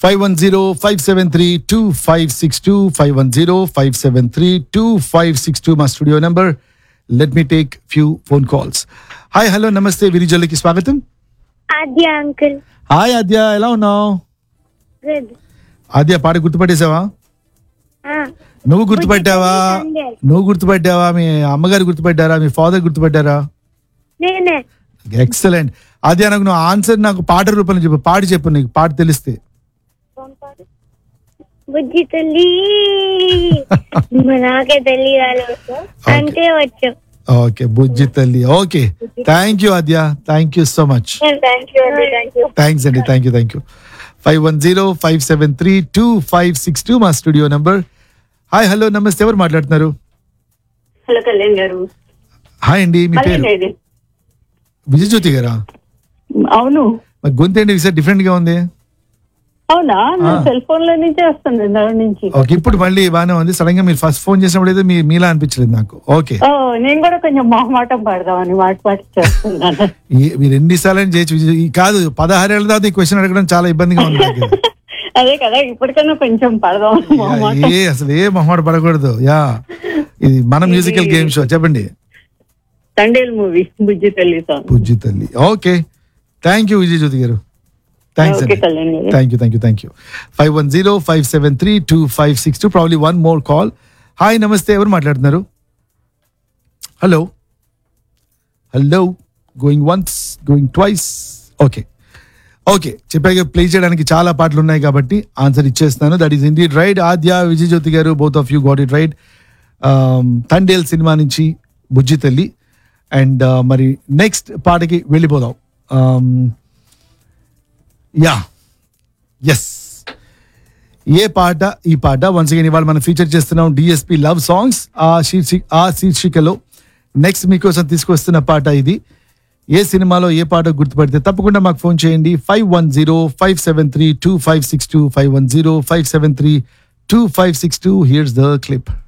Five one zero five seven three two five six two five one zero five seven three two five six two మా studio number let me take few phone calls hi hello నమస్తే విరిజల్లికి స్వాగతం ఆద్య uncle hi ఆద్య ఎలా ఉన్నావు good ఆద్య పాట గుర్తుపట్టేసావా నువ్వు గుర్తుపట్టావా Sunday. నువ్వు గుర్తుపట్టావా మీ అమ్మగారు గుర్తుపట్టారా మీ ఫాదర్ గుర్తుపట్టారా నేనే ఎక్సలెంట్ ఆద్య నాకు నువ్వు ఆన్సర్ నాకు పాట రూపంలో చెప్పు పాట చెప్పు నీకు పాట తెలిస్తే బుజ్జి తల్లి నాకే తెలియాలి అంటే వచ్చు okay Bujji Thalli okay thank you Aadya thank you so much thank you అండి థ్యాంక్ యూ థ్యాంక్స్ అండి thank you thank you five one zero five seven three two five six two మా స్టూడియో నంబర్ హాయ్ హలో నమస్తే ఎవరు మాట్లాడుతున్నారు hello Kalyan గారు hi అండి మీ మళ్ళీ పేరు ఇది. విజయజ్యోతి గారా అవును మరి గొంతు ఏంటి విసారి డిఫరెంట్ గా ఉంది అవునా నా ఆ. సెల్ ఫోన్ లో నుంచే వస్తుంది దాని నుంచి ఓకే ఇప్పుడు మళ్ళీ బాగానే ఉంది సడన్ గా మీరు ఫస్ట్ ఫోన్ చేసినప్పుడు అయితే మీ మీలా అనిపించలేదు నాకు ఓకే ఓ నేను కూడా కొంచెం మొహమాటం పడదామని మాట పాటి చేస్తున్నాను ఈ- మీరు ఎన్నిసార్లు చేయొచ్చు విజయ్- ఈ కాదు పదహారేళ్ల తర్వాత ఈ క్వశ్చన్ అడగడం చాలా ఇబ్బందిగా ఉంది నాకు. అదే కదా ఇప్పటికైనా కొంచెం పడదాం మొహమాటం ఏ అసలు ఏ మొహమాట పడకూడదు యా ఇది మన మ్యూజికల్ గేమ్ షో చెప్పండి తండేల్ మూవీ బుజ్జి తల్లి song Bujji Thalli okay thank you Vijay Jyothi గారు థ్యాంక్స్ ఓకే అండి కళ్యాణ్ గారు thank you thank you thank you five one zero five seven three two five six two probably one more call hi నమస్తే ఎవరు మాట్లాడుతున్నారు hello hello going once going twice okay okay చెప్పాక play చేయడానికి చాలా పాటలు ఉన్నాయి కాబట్టి ఆన్సర్ ఇచ్చేస్తాను that is indeed right Aadya Vijay Jyothi గారు both of you got it right Thandel cinema నుంచి బుజ్జి తల్లి అండ్ మరి నెక్స్ట్ పాటకి వెళ్ళిపోదాం యా ఎస్ ఏ పాట ఈ పాట వన్స్ అగైన్ ఇవాళ మనం ఫీచర్ చేస్తున్నాం డిఎస్పి లవ్ సాంగ్స్ ఆ శీర్షి ఆ శీర్షికలో నెక్స్ట్ మీకోసం తీసుకొస్తున్న పాట ఇది ఏ సినిమాలో ఏ పాట గుర్తుపడితే తప్పకుండా మాకు ఫోన్ చేయండి five one zero five seven three two five six two five one zero five seven three two five six two here's the clip